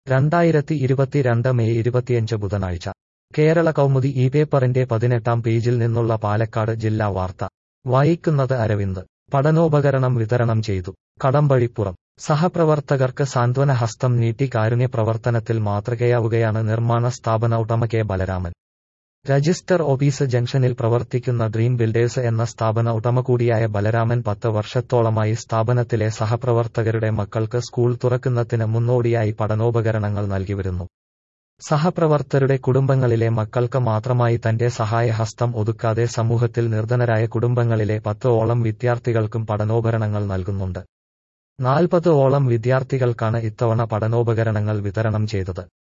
രണ്ടായിരത്തി ഇരുപത്തിരണ്ട് മെയ് ഇരുപത്തിയഞ്ച് ബുധനാഴ്ച കേരള കൗമുദി ഈ പേപ്പറിന്റെ പതിനെട്ടാം പേജിൽ നിന്നുള്ള പാലക്കാട് ജില്ലാ വാർത്ത വായിക്കുന്നത് അരവിന്ദ് പഠനോപകരണം വിതരണം ചെയ്തു കടമ്പഴിപ്പുറം സഹപ്രവർത്തകർക്ക് സാന്ത്വന ഹസ്തം നീട്ടി കാരുണ്യ പ്രവർത്തനത്തിൽ മാതൃകയാവുകയാണ് നിർമ്മാണ സ്ഥാപന ഉടമ കെ ബലരാമൻ രജിസ്റ്റർ ഓഫീസ് ജംഗ്ഷനിൽ പ്രവർത്തിക്കുന്ന ഡ്രീം ബിൽഡേഴ്സ് എന്ന സ്ഥാപന ഉടമ കൂടിയായ ബലരാമൻ പത്ത് വർഷത്തോളമായി സ്ഥാപനത്തിലെ സഹപ്രവർത്തകരുടെ മക്കൾക്ക് സ്കൂൾ തുറക്കുന്നതിന് മുന്നോടിയായി പഠനോപകരണങ്ങൾ നൽകിവരുന്നു സഹപ്രവർത്തകരുടെ കുടുംബങ്ങളിലെ മക്കൾക്ക് മാത്രമായി തന്റെ സഹായഹസ്തം ഒതുക്കാതെ സമൂഹത്തിൽ നിർധനരായ കുടുംബങ്ങളിലെ പത്ത് ഓളം വിദ്യാർത്ഥികൾക്കും പഠനോപകരണങ്ങൾ നൽകുന്നുണ്ട് നാൽപ്പത് ഓളം വിദ്യാർത്ഥികൾക്കാണ് ഇത്തവണ പഠനോപകരണങ്ങൾ വിതരണം ചെയ്തത്